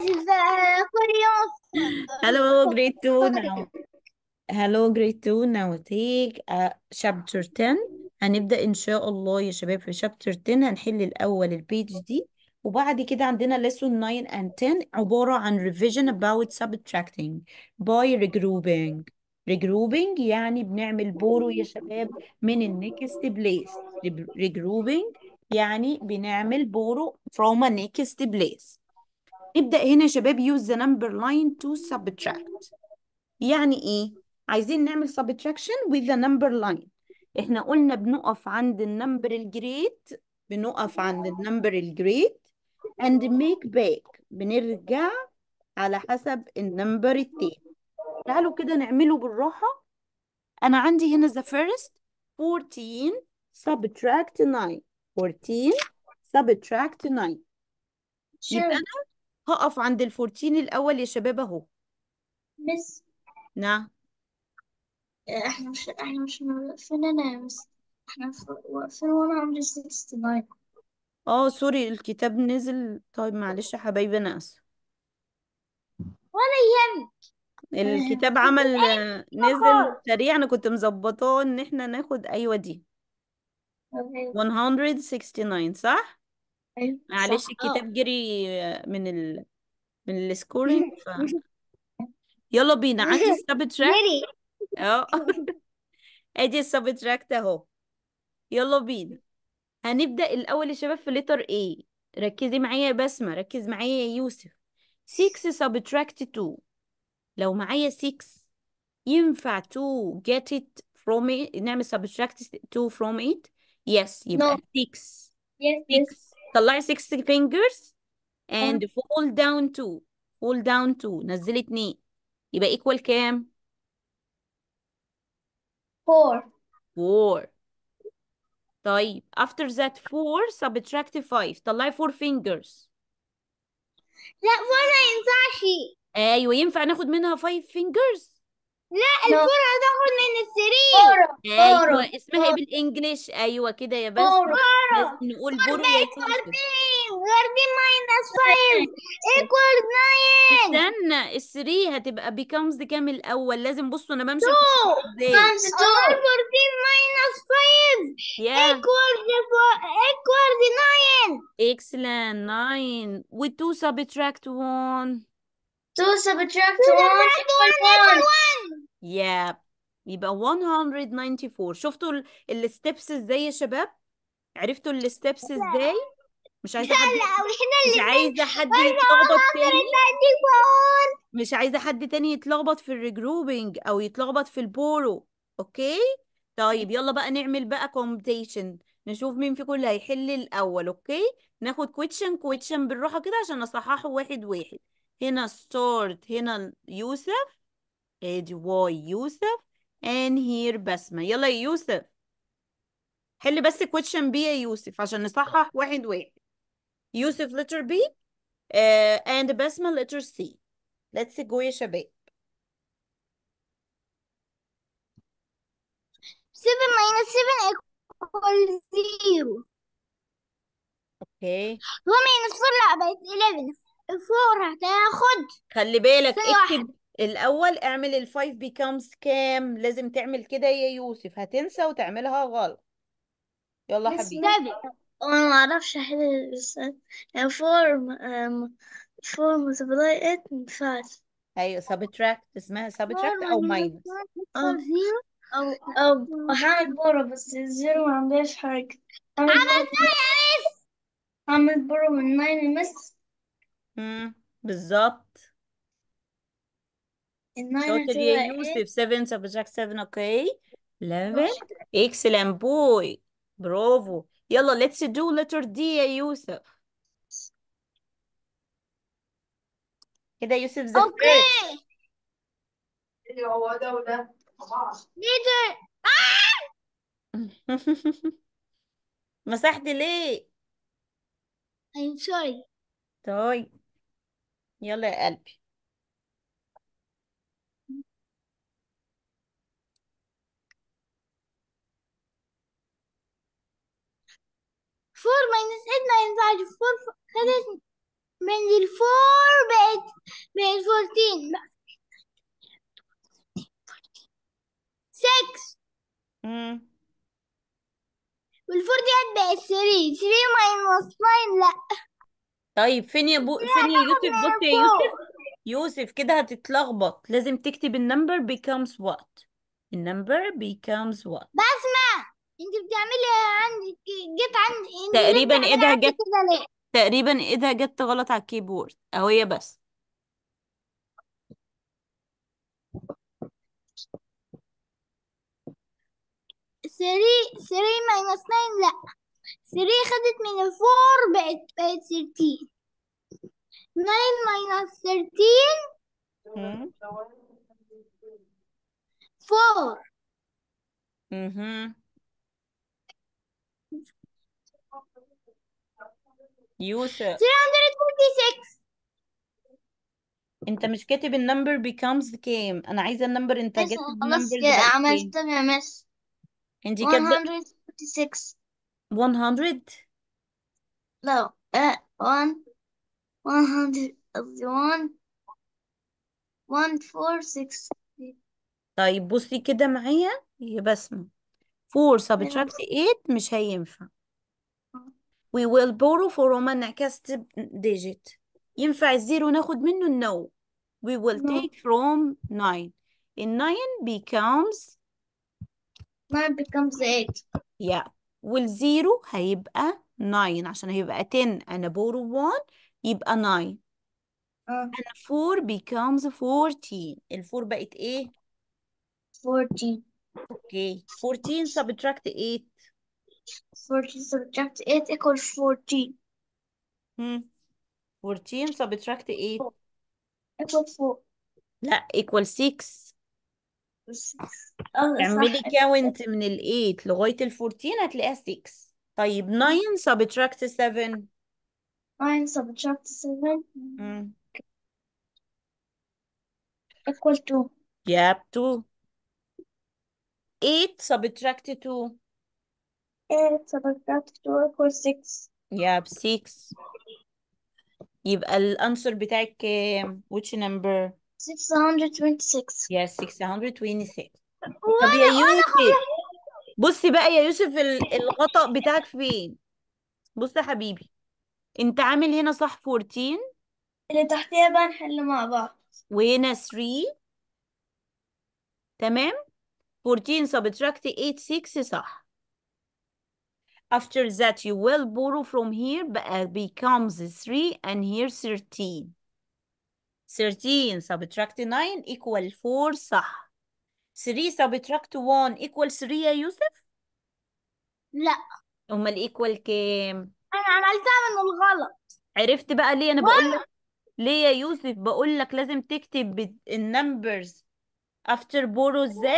كل يوم Hello, grade 2 now. Hello, grade 2 now take uh, chapter 10 هنبدأ إن شاء الله يا شباب في chapter 10 هنحل الأول البيج دي وبعد كده عندنا lesson 9 and 10 عبارة عن revision about subtracting by regrouping regrouping يعني بنعمل بورو يا شباب من النكست place regrouping يعني بنعمل بورو from a next place نبدأ هنا يا شباب use the number line to subtract يعني ايه عايزين نعمل subtraction with the number line احنا قلنا بنقف عند النمبر الجريد بنقف عند النمبر الجريد and make back بنرجع على حسب النمبر التاني تعالوا كده نعمله بالراحة أنا عندي هنا the first 14 subtract 9 14 subtract 9 يبقى أنا هقف عند ال 14 الأول يا شباب أهو مس نعم احنا مش احنا مش واقفين هنا يا مس احنا ف- واقفين 169 اه سوري الكتاب نزل طيب معلش يا حبايبي أنا آسفة ولا يهمك الكتاب عمل آه، نزل سريع أنا كنت مظبطاه إن احنا ناخد أيوة دي 169 صح؟ ايوه معلش صح الكتاب جري آه، من ال من السكورينج ف يلا بينا عندي السبتراكت جري اه ادي السبتراكت اهو يلا بينا هنبدأ الأول يا شباب في لتر A ركزي معايا يا بسمة ركز معايا يا يوسف 6 subtract 2 لو معايا 6 ينفع to get it from it نعمل subtract 2 from it yes يبقى No. 6 yes 6 طلعي 6 fingers and fall down 2 fall down 2 نزلي 2 يبقى equal كام؟ 4 4 طيب after that 4 subtract 5 طلعي 4 fingers لا 4 ما ينفعش ايوه ينفع ناخد منها 5 fingers لا الفور هتاخد من السرير ايوه اسمها ايه بالانجلش ايوه كده يا بس فورو. لازم نقول بورو يا يوسف غير ماينس 5 equals 9 استنى الثري هتبقى becomes كام الاول لازم بصوا انا بمشي ازاي 14 minus 5 يا equals equals 9 excellent 9 و 2 subtract 1 2 subtract 1 equals 1 ياب يبقى 194 شفتوا الستبس ازاي يا شباب عرفتوا الستبس ازاي مش عايزه حد مش عايزه حد يتلخبط تاني مش عايزه حد تاني يتلخبط في الريجروبينج او يتلخبط في البورو اوكي طيب يلا بقى نعمل بقى كومبتيشن نشوف مين فيكم اللي هيحل الاول اوكي ناخد كويتشن كويتشن بالراحه كده عشان اصححه واحد واحد هنا ستارت هنا يوسف ادي واي يوسف and here بسمة يلا يا يوسف حل بس question B يا يوسف عشان نصحح واحد واحد يوسف letter B uh, and بسمة letter C let's go يا شباب 7 minus 7 equals 0 اوكي 4 minus 4 لا بقت 11 4 هتاخد خلي بالك ثانية واحدة. اكتب الأول اعمل ال 5 becomes كام لازم تعمل كده يا يوسف هتنسى وتعملها غلط يلا بس حبيبي انا ما اعرفش احل بس يعني 4 4 multiply 8 ما ينفعش ايوه subtract اسمها subtract او minus أو أو أو هعمل بورو بس الزيرو ما عندهاش حاجة عملتها يا مس هعمل بورو من ناين مس امم بالظبط الناين شاطر يا هتبقى يوسف 7 subtract 7 اوكي 11 excellent boy برافو يلا let's do letter D يا يوسف كده يوسف the اوكي هو ده وده ليتر first مسحت ليه I'm sorry طيب يلا يا قلبي four minus eight ما ينفعش four خدت من الفور بقت بقت بقت 14 6 مم. والفور ديت بقت 3 3 ماينس 9 لا طيب فين يا بو... فين يا يوسف بص يا يوسف يوسف كده هتتلخبط لازم تكتب النمبر becomes what النمبر becomes what بسمع انت بتعملي عندك جيت عندي انت تقريبا ليه ايدها بتعملي عندي جت كده ليه تقريبا ايدها جت غلط على الكيبورد اهو هي بس ثري ثري ماينس 9 لا ثري خدت من الفور بقت بقت 13 9 ماينس 13 مم. 4 مهم. يوسف 346 انت مش كاتب النمبر becomes كام انا عايزه النمبر انت مس جبت خلاص النمبر كده بقت كام عملت يا مس انت كاتبه 146 100 لا آه 1 100 قصدي 1 146 طيب بصي كده معايا يا بسمة 4 subtract 8 مش هينفع we will borrow from a next digit ينفع الزيرو ناخد منه no we will No. take from 9 ال 9 becomes 9 becomes 8 yeah والزيرو هيبقى 9 عشان هيبقى 10 أنا borrow 1 يبقى 9 اه and 4 becomes 14 الفور بقت ايه 14 اوكي 14 subtract 8 14 subtract 8 equals 14 هم 14 subtract 8 equals 4 لا equal 6 اه اعملي صح كاونت من ال 8 لغاية ال 14 هتلاقيها 6 طيب 9 subtract 7 9 subtract 7 هم equal 2 yep 2 8 subtract 2 8 subtract 2 equals 6 yep 6 يبقى الانسر بتاعك كام which number 626 yes 626 طب وانا يا وانا يوسف بصي بقى يا يوسف ال- الخطأ بتاعك فين بص يا حبيبي انت عامل هنا صح 14 اللي تحتيها بقى نحل مع بعض وهنا 3 تمام 14 subtract 8 6 صح after that you will borrow from here بقى becomes 3 and here 13 13 subtract 9 equal 4 صح 3 subtract 1 equal 3 يا يوسف لا امال equal كام انا عملتها من الغلط عرفت بقى ليه انا بقول لك ليه يا يوسف بقول لك لازم تكتب النمبرز after borrow ازاي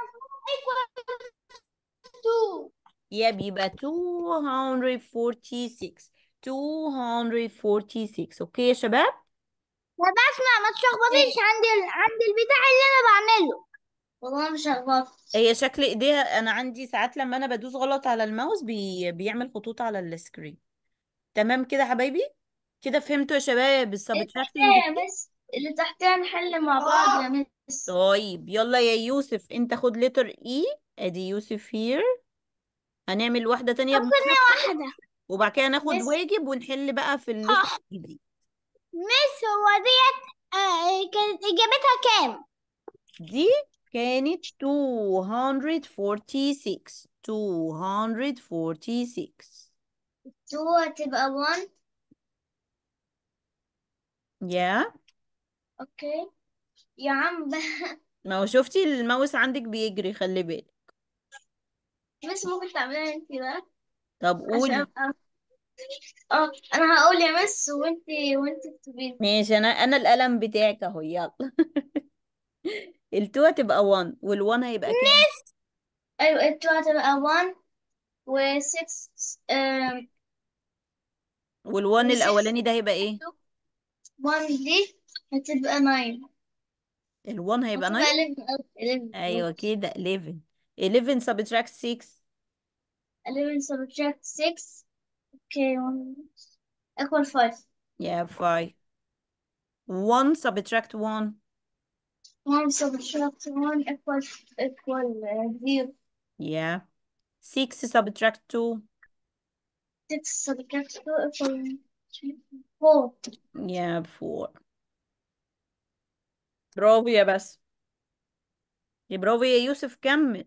يا بيبقى 246 246 اوكي يا شباب ما بسمع ما تشخبطيش عند ال... عند البتاع اللي انا بعمله والله مش هغلط هي شكل ايديها انا عندي ساعات لما انا بدوس غلط على الماوس بي... بيعمل خطوط على السكرين تمام كده حبايبي كده فهمتوا يا شباب السبتراكتنج يا مس اللي تحتيها نحل مع بعض يا مس طيب يلا يا يوسف انت خد لتر اي ادي يوسف هير هنعمل واحدة تانية خدنا بمخفف واحدة وبعد كده ناخد مس. واجب ونحل بقى في الليست الجديد مس هو ديت آه كانت اجابتها كام دي كانت 246 246 2 هتبقى 1 يا اوكي يا عم بقى ما هو شفتي الماوس عندك بيجري خلي بالك مس ممكن تعمليها انت بقى طب عشان قولي ابقى اه انا هقول يا مس وانت وانت اكتبي ماشي انا انا القلم بتاعك اهو يلا التو هتبقى 1 وال1 هيبقى كام ايوه التو هتبقى 1 و6 وال1 وال6 الاولاني ده هيبقى ايه 1 دي هتبقى 9 ال1 هيبقى المفروض 9 11 أو 11 ايوه كده 11 11 subtract 6 11 subtract 6 اوكي 1 equal 5 yeah 5 1 subtract 1 1 subtract 1 equal equal uh, 0 yeah 6 subtract 2 6 subtract 2 equal 4 yeah 4 برافو يا بس يا برافو يا يوسف كمل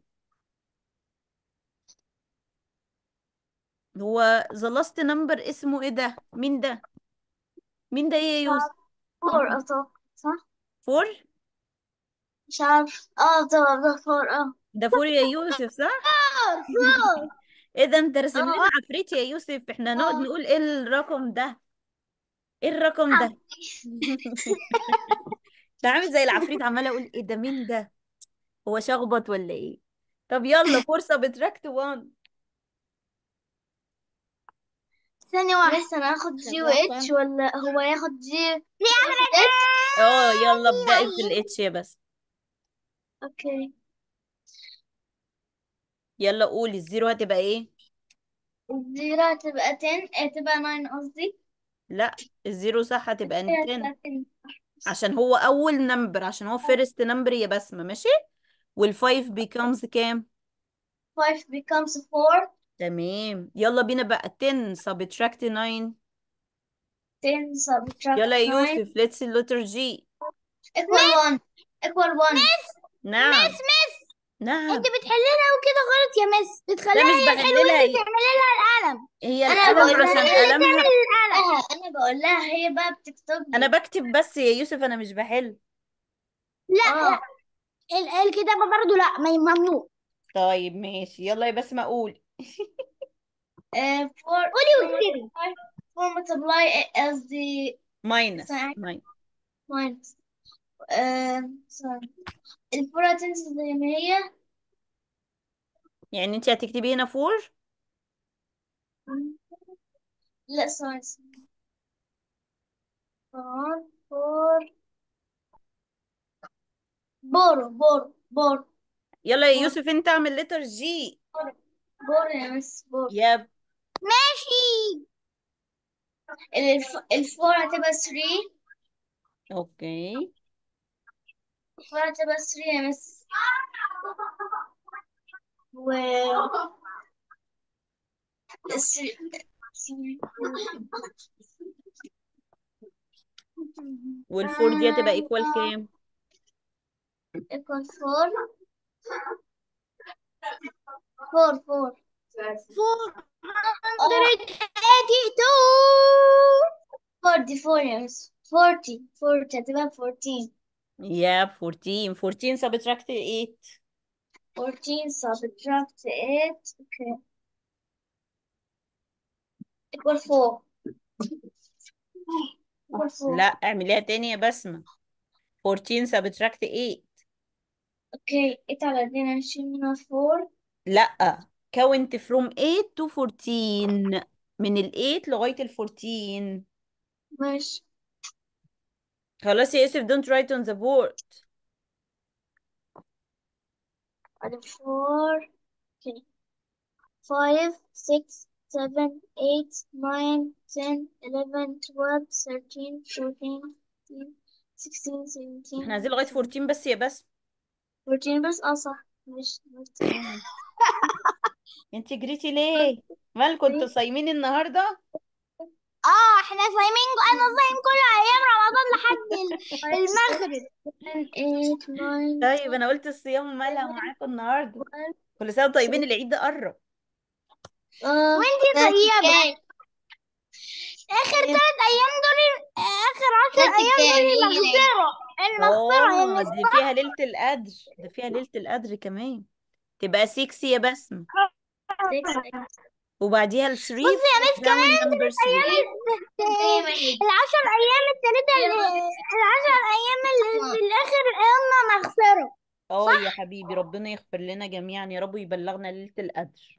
هو the last number اسمه ايه ده مين ده مين ده يا يوسف 4 أتوقع صح؟ 4 مش عارف اه طبعا ده 4 اه ده 4 يا يوسف صح ايه ده انت راسم لنا عفريت يا يوسف احنا نقعد آه. نقول ايه الرقم ده ايه الرقم ده ده عامل زي العفريت عماله اقول ايه ده مين ده هو شخبط ولا ايه طب يلا فرصة بتراكت 1 ثانية واحدة لسه انا اخد جي و شغال اتش ولا هو ياخد جي اه يلا ابدأي في الاتش يا بس اوكي يلا قولي الزيرو هتبقى ايه الزيرو هتبقى 10 آه، تبقى 9 قصدي لا الزيرو صح هتبقى هي 10 هتبقى 10 عشان هو اول نمبر عشان هو فيرست نمبر يا بسمة ماشي والفايف becomes كام 5 becomes 4 تمام يلا بينا بقى 10 subtract 9 10 subtract يلا يا 9 يوسف let's see letter G equal 1 equal 1 نعم مس مس نعم انت بتحللها وكده غلط يا مس لا بتخليها مش هي الحلوة بحللها وانت هي تعملي لها القلم هي أنا القلم بقول عشان لها قلمها لها انا بقول لها هي بقى بتكتب لي انا بكتب بس يا يوسف انا مش بحل لا اه ال- الكتابة برضو لا ما- ممنوع طيب ماشي يلا يا بسمة قولي آه، 4 قولي واكتبي 4 multiply قصدي ماينس ساعة. ماينس minus آه sorry الفورة تنزل زي ما هي يعني انت هتكتبي هنا فور لا sorry sorry. فور فور بورو بورو بورو يلا يا فور. يوسف انت اعمل لتر جي بورو يا مس بورو يب ماشي الف... الفور هتبقى 3 اوكي الفور هتبقى 3 يا مس و الثري- sorry. والفور دي هتبقى ايكوال كام equal 4 4 4 فور اه 182 44 يا مس 40 40 هتبقى 14 يب 14 14 subtract 8 14 subtract 8 okay equal 4 equal 4 لا اعمليها تاني يا بسمة 14 subtract 8 اوكي 8 على 2 هنشيل منها 4 لا count from 8 to 14 من ال 8 لغاية ال 14 ماشي خلاص يا يوسف don't write on the board على 4 اوكي 5 6 7 8 9 10 11 12 13 14 15 16 17 احنا عايزين لغاية 14 بس يا بس 14 بس اه صح مش انت جريتي ليه مال كنتوا صايمين النهارده اه احنا صايمين انا صايم كل ايام رمضان لحد ال- المغرب 7 8 9 طيب انا قلت الصيام مالها معاكم النهارده كل سنه وانتم طيبين العيد ده قرب اه وانتي طيبة اخر ثلاث ايام دول اخر عشر ايام دول المغفرة المغفرة يا اه مس دي فيها ليله القدر ده فيها ليله القدر كمان تبقى 6 يا بسمه وبعديها ال 3 بصي يا مس كمان نمبر 3 العشر ايام الثلاثة اللي- العشر ايام اللي في الاخر هم مغفرة اه يا حبيبي ربنا يغفر لنا جميعا يا رب ويبلغنا ليله القدر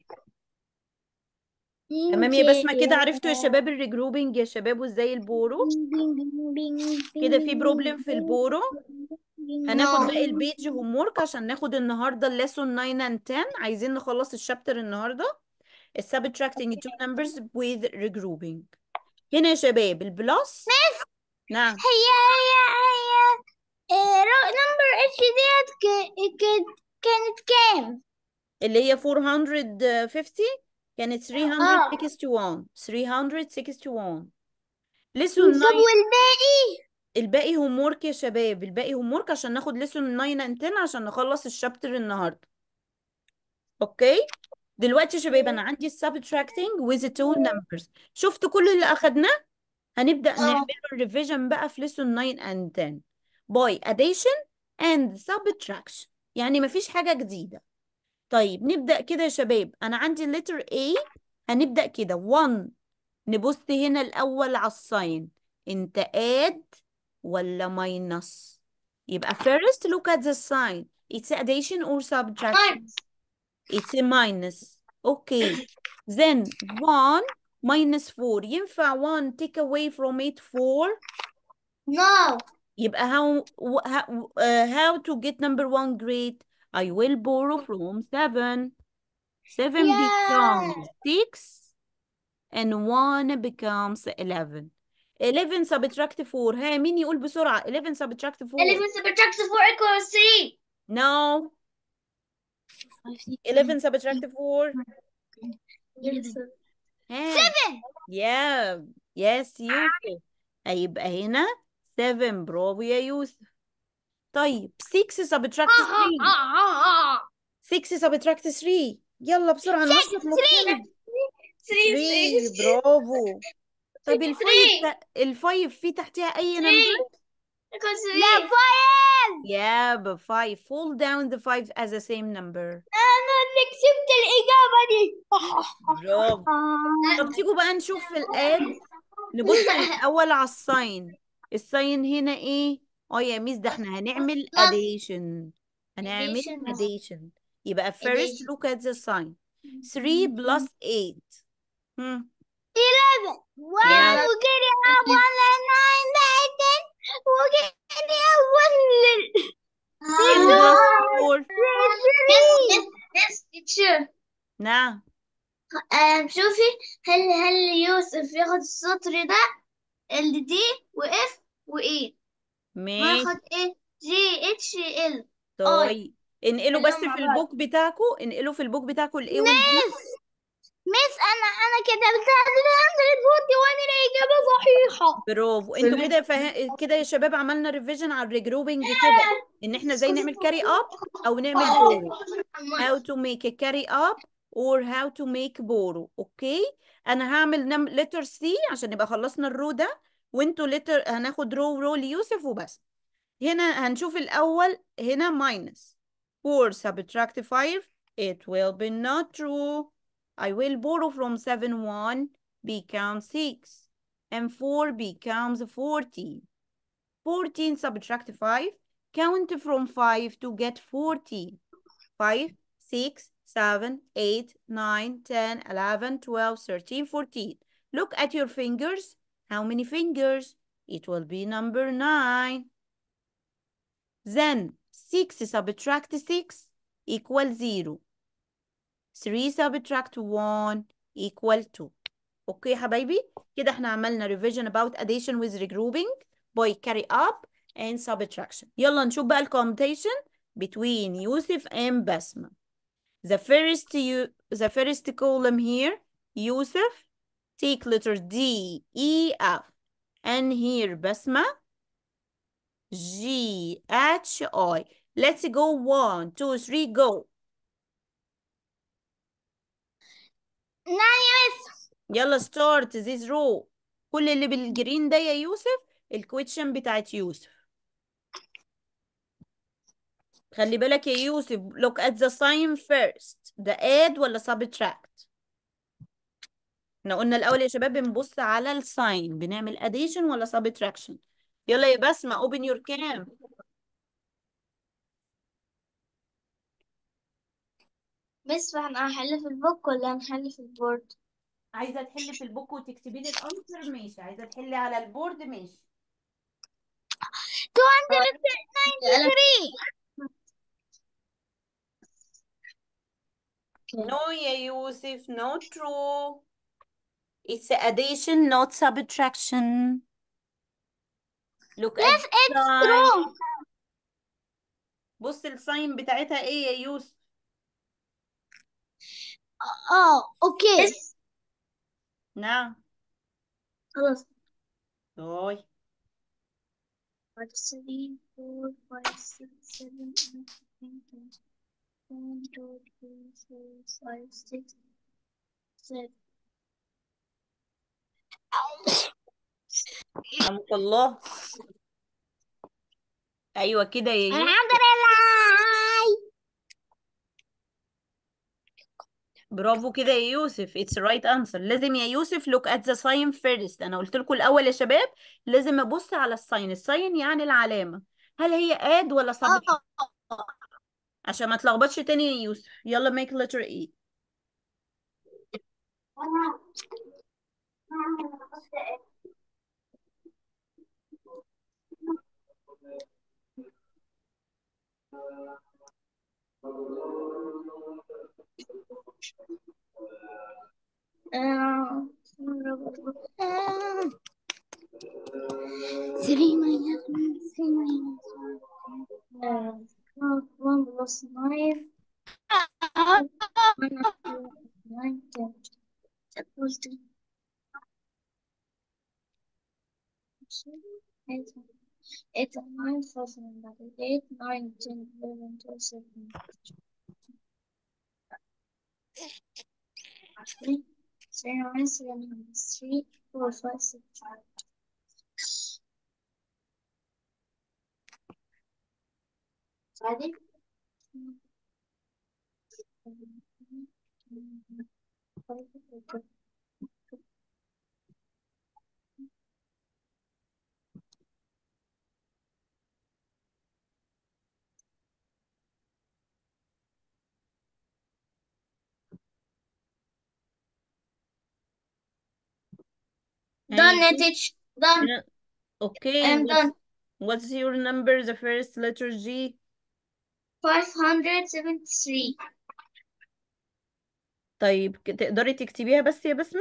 تمام يا بسمه كده عرفتوا يا شباب الريجروبينج يا شباب وازاي البورو كده في بروبلم في البورو هناخد باقي البيج هوم ورك عشان ناخد النهارده الليسون 9 and 10 عايزين نخلص الشابتر النهارده subtracting two numbers with regrouping هنا يا شباب البلس نعم هي هي هي نمبر اتش ديت ك- ك- كانت كام؟ اللي هي 450 كانت 361 361 لسون طب 9 والباقي؟ الباقي هوم ورك يا شباب الباقي هوم ورك عشان ناخد لسون 9 and 10 عشان نخلص الشابتر النهارده اوكي دلوقتي يا شباب انا عندي subtracting with two numbers شفتوا كل اللي اخدناه هنبدأ اه نعمله الريفيجن بقى في lesson 9 and 10 by addition and subtraction يعني مفيش حاجة جديدة طيب نبدأ كده يا شباب أنا عندي اللتر A هنبدأ كده 1 نبص هنا الأول على الساين أنت add ولا minus يبقى first look at the sign it's addition or subtraction minus it's a minus okay then 1 minus 4 ينفع 1 take away from it 4 no يبقى how wh- how, uh, how to get number one grade I will borrow from 7 7 Yeah. becomes 6 and 1 becomes 11 11 subtract 4 ها مين يقول بسرعة 11 subtract 4 11 subtract 4 equals 3 no 11 subtract 4 ها Seven. yeah yes يوسف هيبقى هنا 7 برافو يا يوسف طيب 6 subtract 3 6 subtract 3 يلا بسرعة ننشط مخنا 3 3 برافو طيب الفايف Three. تا- الفايف في تحتها أي Three. نمبر؟ equals لا 3 فايز Yeah, but 5. Fall down the 5 as the same number. انا اللي كسبت الاجابه دي برافو طب تيجوا بقى نشوف في الآد نبص الأول على الساين الساين هنا إيه؟ اه يا ميس ده احنا هنعمل Plus. addition هنعمل Addition. addition يبقى first Addition. look at the sign 3 plus 8 هم. 11 Yeah. واو وجري اول 9 بعدين وجري اول 10 plus 4 Yes, yes, teacher. نعم آم، شوفي هل هل يوسف ياخد السطر ده ال دي واف واي ماشي وياخد ايه جي اتش ال طيب انقلوا بس كلهم مع في بعض. البوك بتاعكم انقلوا في البوك بتاعكم الايه والبي مس مس انا انا كتبتها 341 وانا الاجابه صحيحه برافو انتوا كده فه... كده يا شباب عملنا ريفيجن على الريجروبنج كده ان احنا ازاي نعمل كاري اب او نعمل بورو how to make a carry up or how to make borrow اوكي انا هعمل نم... letter C عشان نبقى خلصنا الرو ده وانتوا letter هناخد رو رو ليوسف وبس هنا هنشوف الاول هنا minus 4 subtract 5 it will be not true I will borrow from 7 1 becomes 6 and 4 becomes 14 14 subtract 5 count from 5 to get 14 5 6 7 8 9 10 11 12 13 14 look at your fingers how many fingers it will be number 9 then 6 subtract 6 equal 0 3 subtract 1 equal 2 اوكي يا حبايبي كده احنا عملنا revision about addition with regrouping by carry up and subtraction يلا نشوف بقى الcomptation between يوسف and بسمة the first you the first column here يوسف take letter D E F and here بسمة G H I let's go one two three go نعم يا مس يلا start this row كل اللي بالجرين ده يا يوسف الكويتشن بتاعت يوسف خلي بالك يا يوسف look at the sign first ده add ولا subtract احنا قلنا الاول يا شباب بنبص على الساين بنعمل addition ولا subtraction يلا يا بسمة open your cam بس احنا هنحل في البوك ولا هنحل في البورد عايزة تحلي في البوك وتكتبي لي الانسر ماشي عايزة تحلي على البورد ماشي 293 No يا يوسف not true it's addition not subtraction look Yes, at the it's sign true. بص الساين بتاعتها ايه يا يوسف اه اوكي بس نعم خلاص طيب 5 3 4 5 6 7 8 9 10 1 2 3 4 5 6 7 رحمك الله ايوه كده يا يوسف الحمد لله برافو كده يا يوسف it's right answer لازم يا يوسف look at the sign first انا قلت لكم الاول يا شباب لازم ابص على الساين الساين يعني العلامة هل هي add ولا subtract اه عشان ما تلخبطش تاني يا يوسف يلا make letter E آه، Three minus one, three minus آه، 1 plus 9 one. minus 9 10 equals to 8 8 and 9 4 7 that is 8 9 10 11 12 13 3 3 9 7 3 4 5 6 عادي Done, Hey, Netich. Done. Yeah. okay I am what's, done. what's your number the first letter G 573. طيب ك- تقدري تكتبيها بس يا بسمة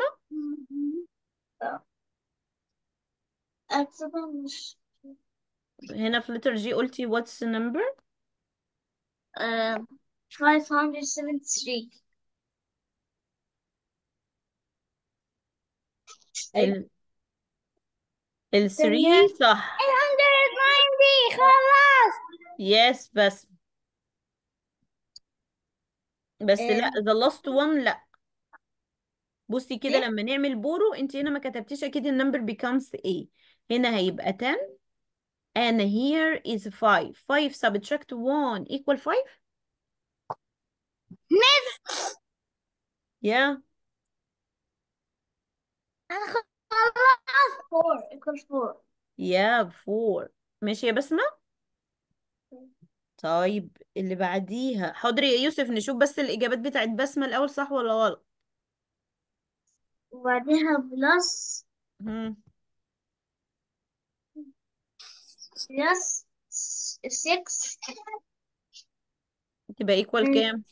أكتبها مش هنا في letter G قلتي what's the number um, 573. ال ال 3 ثانية. صح 890 خلاص yes بس بس لا إيه. the last one لا بصي كده إيه؟ لما نعمل بورو انت هنا ما كتبتيش اكيد النمبر becomes a هنا هيبقى 10 and here is 5 5 subtract 1 equal 5 مس yeah انا خلاص 4 equals 4. yeah 4 ماشي يا بسمة طيب اللي بعديها حاضر يا يوسف نشوف بس الإجابات بتاعت بسمة الأول صح ولا غلط وبعدها بلس مم. بلس 6 تبقى equal مم. كام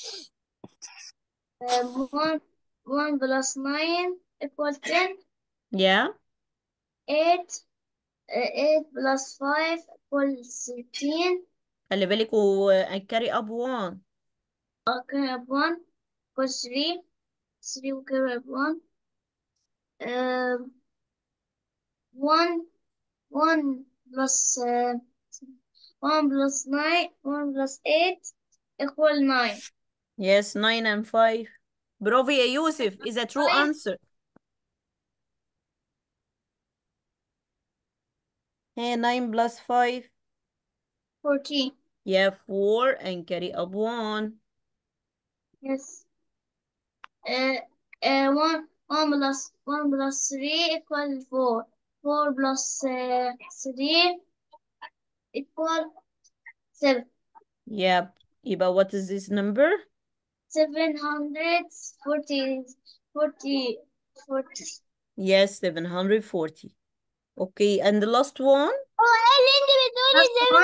1 1 plus 9 equals 10 yeah 8 8 plus 5 equals 13 خلي بالك و carry up 1 okay up 1 equals 3 3 will carry up 1 um, 1 1 plus uh, 1 plus 9 1 plus 8 equal 9 yes 9 and 5 برافو يا يوسف is a true Five. answer hey 9 plus 5 14 yeah 4 and carry up 1 yes uh, uh, 1 1 plus 1 plus 3 equal 4 4 plus uh, 3 equal 7 yep يبقى what is this number 740 40 40 yes 740 okay and the last one هو ايه اللي انت بتقولي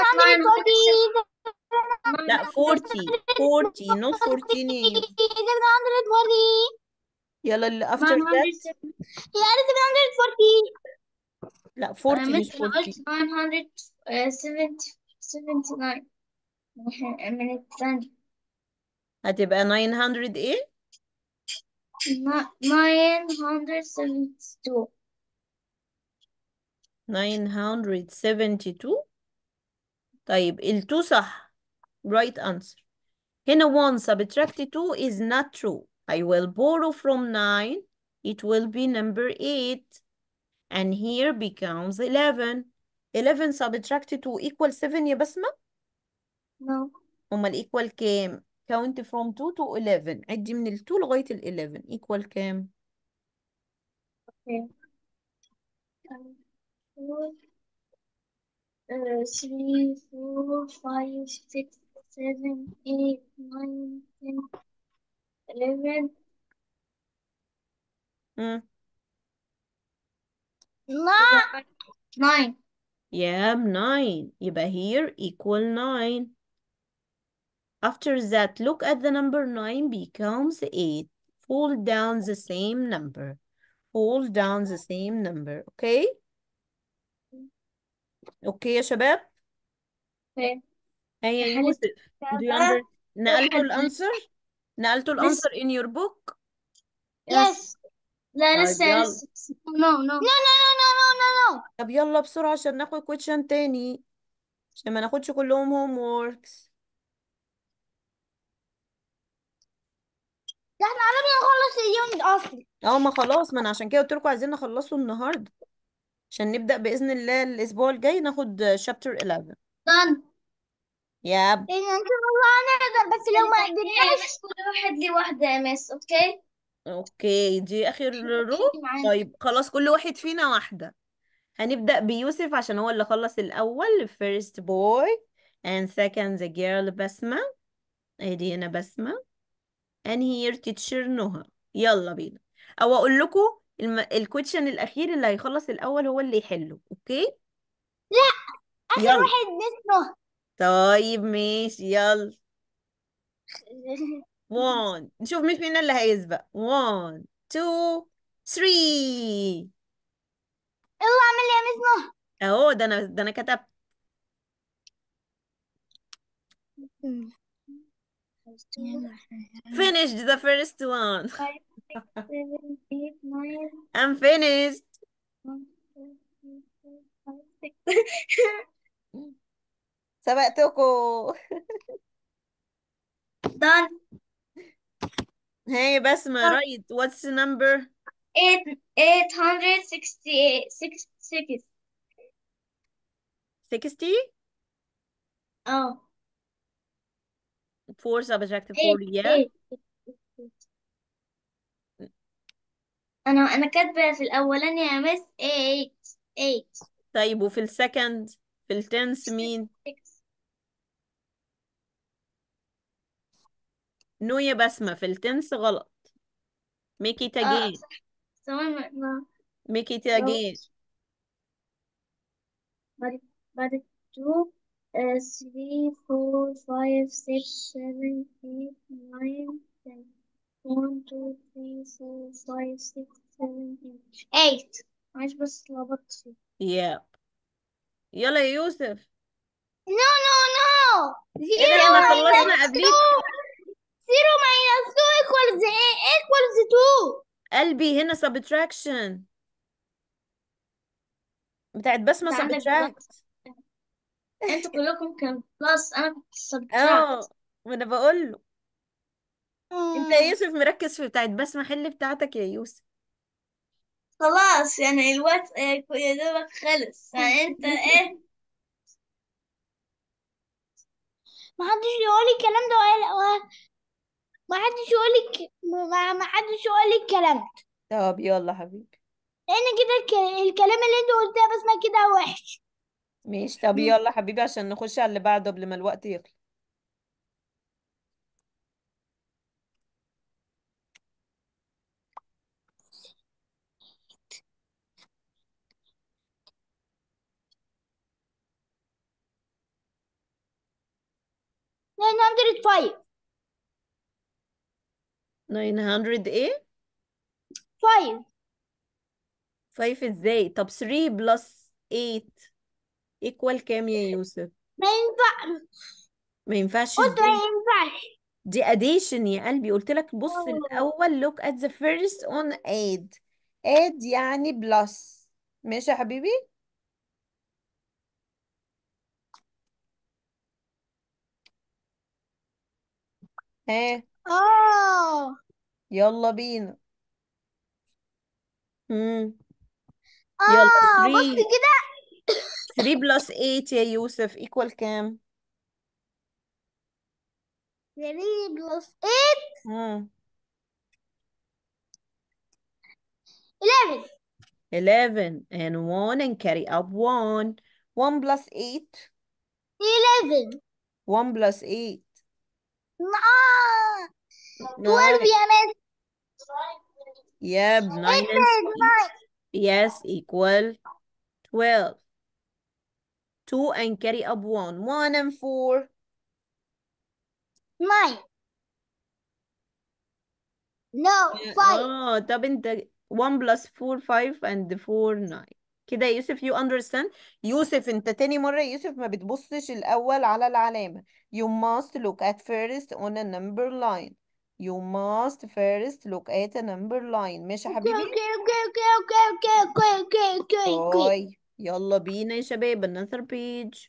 That's 740 لا 40 40 not 14 يا يوسف 740 يلا اللي after that 970 يعني 740 لا أنا 40 مش مثل 40 قلت 979 من من الثانية هتبقى 900 ايه 972 972 طيب ال 2 صح right answer هنا 1 subtract 2 is not true I will borrow from 9 it will be number 8 and here becomes 11 11 subtract 2 equal 7 يا بسمة no أمال equal كام count from 2 to 11 عدي من ال 2 لغاية ال 11 equal كام okay four, uh, three, four, five, six, seven, eight, nine, ten, eleven, مم. لا nine. Yeah, 9 يبقى here equal 9 After that, look at the number 9 becomes 8. Fold down the same number. Fold down the same number. Okay? Okay يا شباب؟ Okay. هيا حالة يوسف. Do you كذا under... نقلتوا واحد الأنسر؟ نقلتوا بس الأنسر in your book؟ yes لا طيب لسه يلا. لسه no no no no no no no no no طب يلا بسرعة عشان ناخد question تاني. عشان ما ناخدش كلهم homeworks. ده احنا قربنا نخلص اليوم اصلي اه ما خلاص ما انا عشان كده قلت لكم عايزين نخلصه النهارده عشان نبدأ بإذن الله الأسبوع الجاي ناخد chapter 11 done ياب لان ان شاء الله هنقدر بس لو ما قدرناش بس كل واحد لي واحدة يا مس اوكي اوكي دي اخر رو خليكي معانا طيب خلاص كل واحد فينا واحدة هنبدأ بيوسف عشان هو اللي خلص الأول first boy and second the girl بسمة ادي هنا بسمة and here teacher نهى يلا بينا او اقول لكم الم... الكويشن الأخير اللي هيخلص الأول هو اللي يحله اوكي اخر يلا واحد اسمه طيب ماشي يلا one نشوف مين فينا اللي هيسبق one two three يلا اعمل لي يا اسمه اهو ده انا ده انا كتبت finished the first one five six seven eight nine I'm finished one two three four five six سبقتكم done هاي بسمة right what's the number eight eight hundred sixty eight six six 60 oh 4 subtract 4 eight yeah eight انا انا كاتبه في الاولاني يا مس eight eight طيب وفي السكند في التنس مين six نو يا بسمة في التنس غلط make it اه again صح ثواني ما make it غلط again بعد بعد two uh, three four five six seven eight nine ten one two three four five six seven eight eight معلش بس لخبطت فيه yeah يلا يا يوسف نو نو نو ايه ده زيرو احنا ماينس خلصنا قبليك تو زيرو ماينس تو ايكوالز ايه ايكوالز تو قلبي هنا subtraction بتاعت بسمة انت عندك subtract بلس انتوا كلكم كان بلس انا كنت subtract اه ما انا بقول له انت يا يوسف مركز في بتاعت بسمة حل بتاعتك يا يوسف خلاص يعني الوقت آه، يا دوبك خلص يعني انت ايه ما حدش يقول لي الكلام ده ولا ما حدش يقول لي ك- ما ما حدش يقول لي الكلام ده طب يلا حبيبي لان كده الك- الكلام اللي انت قلتها بس ما كده وحش ماشي طب يلا حبيبي عشان نخش على اللي بعده قبل ما الوقت يخلص 905 900 ايه 5 5 ازاي طب 3 بلس 8 equal كام يا يوسف ما ينفع ما ينفعش قلت ما ازاي ينفعش دي addition يا قلبي قلت لك بص الأول look at the first on add add يعني plus ماشي يا حبيبي ها اه يلا بينا مم. يلا اه بص 3 كده 3 plus 8 يا يوسف equal كام 3 بلس 8 مم. 11 11 and 1 and carry up 1 1 plus 8 11 1 plus 8 آه 12 9 يا مس yep 9 and 6 yes equal 12 2 and carry up 1 1 and 4 9 no 5 اه طب انت 1 plus 4 5 and 4 9 كده يا يوسف you understand يوسف انت تاني مرة يا يوسف ما بتبصش الأول على العلامة you must look at first on a number line you must first look at a number line ماشي يا اوكي حبيبي اوكي اوكي اوكي اوكي اوكي اوكي اوكي اوكي طيب يلا بينا يا شباب another page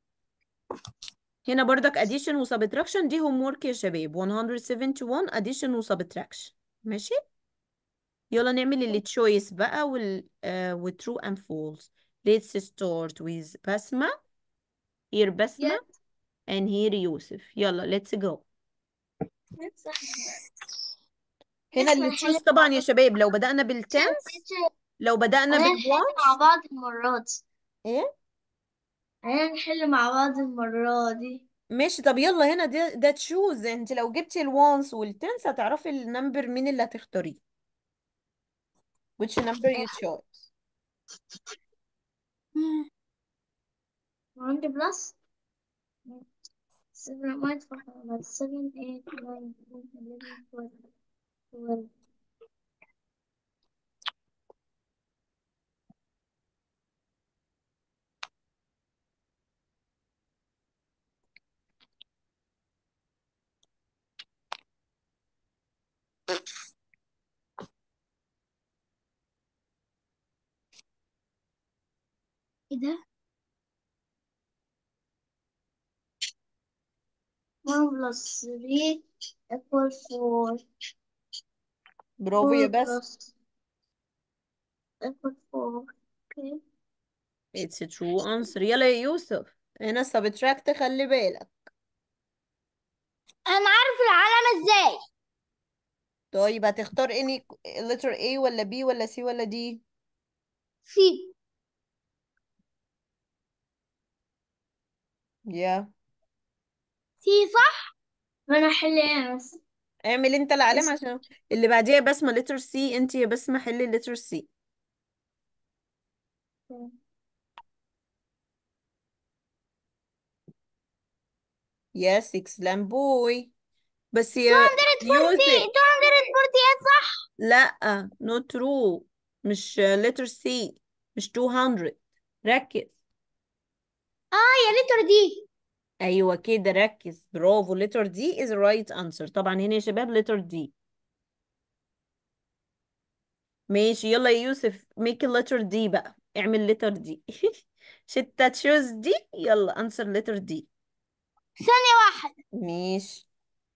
هنا بردك addition و subtraction دي homework يا شباب 171 addition و subtraction ماشي يلا نعمل اللي تشويس بقى وال uh, with true and false let's start with بسمة here بسمة Yes. and here يوسف يلا let's go هنا اللي نحل تشوز طبعا يا شباب لو بدأنا بالتنس لو بدأنا خلينا نحل مع بالوانس بعض المرة دي ايه خلينا نحل مع بعض المرة دي ماشي طب يلا هنا ده ده تشوز انت لو جبتي الوانس والتنس هتعرفي النمبر مين اللي هتختاريه which number you chose عندي بلس 7 might فقط 7 8 9 10 11 12 12 ايه ده 1 plus 3 equal 4 برافو يا 4 بس plus equal 4 okay it's a true answer يلا يا يوسف هنا subtract خلي بالك انا عارف العلامة ازاي طيب هتختار any letter A ولا B ولا C ولا D سي yeah سي صح ما انا احل ايه بس اعمل انت العلامة بس عشان اللي بعديها بسمة letter C انت يا بسمة حلي letter C yes excellent boy بس يا 240 يوسف 248 صح لا not true مش letter C مش 200 ركز اه يا لتر دي ايوه كده ركز برافو letter D is the right answer طبعا هنا يا شباب letter D ماشي يلا يا يوسف make a letter D بقى اعمل letter D شتا تشوز دي يلا answer letter D ثانية واحدة ماشي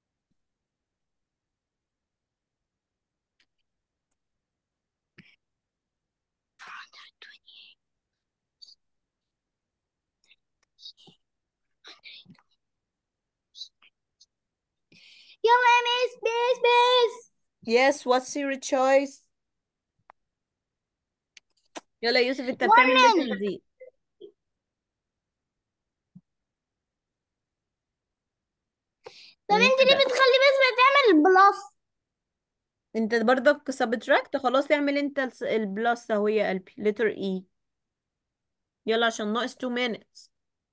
يلا يا ميس بيس بيس yes what's your choice يلا يا يوسف انت One بتعمل letter minute. D طب مين انت ليه بقى؟ بتخلي بس تعمل بلس انت برضك subtract خلاص اعمل انت الس- البلس اهو يا قلبي letter E يلا عشان ناقص 2 minutes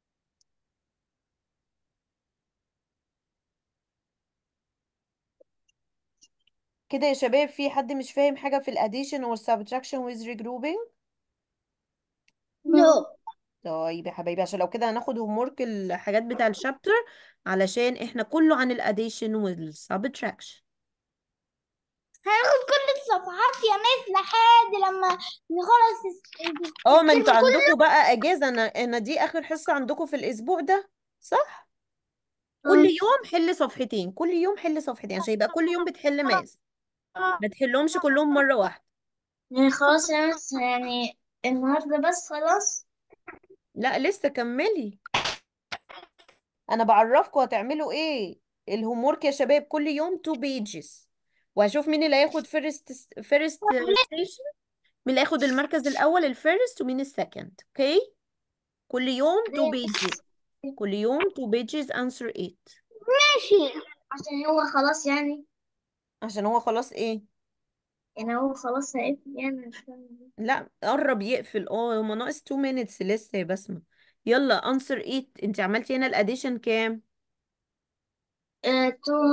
كده يا شباب في حد مش فاهم حاجة في الاديشن or subtraction with regrouping No. طيب يا حبايبي عشان لو كده هناخد هومورك الحاجات بتاع الشابتر علشان احنا كله عن الاديشن والسبتراكشن هناخد كل الصفحات يا مس لحد لما نخلص الس- اه ما انتوا الترم كله عندكم بقى اجازه انا انا دي اخر حصه عندكم في الاسبوع ده صح كل اه يوم حل صفحتين كل يوم حل صفحتين عشان يبقى كل يوم بتحل ماس ما تحلهمش كلهم مره واحده يعني خلاص يا مس يعني النهاردة بس خلاص لا لسه كملي انا بعرفكم هتعملوا ايه الهومورك يا شباب كل يوم تو بيجز وهشوف مين اللي هياخد فيرست فيرست ستيشن مين اللي هياخد المركز الاول الفيرست ومين السكند اوكي كل يوم تو بيجز كل يوم تو بيجز انسر 8 ماشي عشان هو خلاص يعني عشان هو خلاص ايه يعني هو خلاص هيقفل يعني مش فاهمة لا قرب يقفل اه هما ناقص 2 minutes لسه يا بسمة يلا انسر 8 انت عملتي هنا الاديشن كام uh,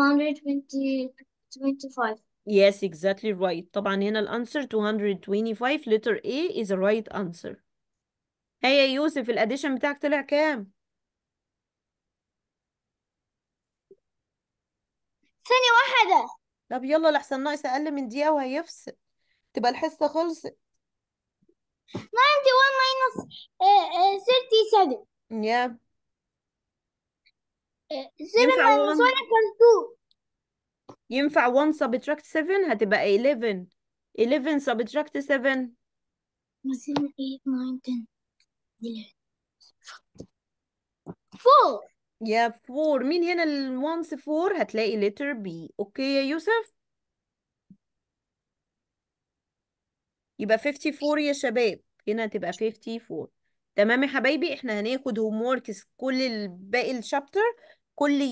225 Yes, exactly right. طبعا هنا الانسر 225 letter A is the right answer. هيا يا يوسف الاديشن بتاعك طلع كام؟ ثانية واحدة طب يلا لحسن ناقص اقل من دقيقة وهيفصل تبقى الحصة خلصت 91 minus uh, uh, 37 يا uh, 7 ينفع minus 1 1 equals 2 ينفع 1 subtract 7 هتبقى 11 11 subtract 7 مثلا 8 9 10 11 4 يا 4 مين هنا ال once 4 هتلاقي letter B اوكي يا يوسف يبقى 54 يا شباب هنا هتبقى 54 تمام يا حبايبي احنا هناخد هوم كل ال- باقي الشابتر كل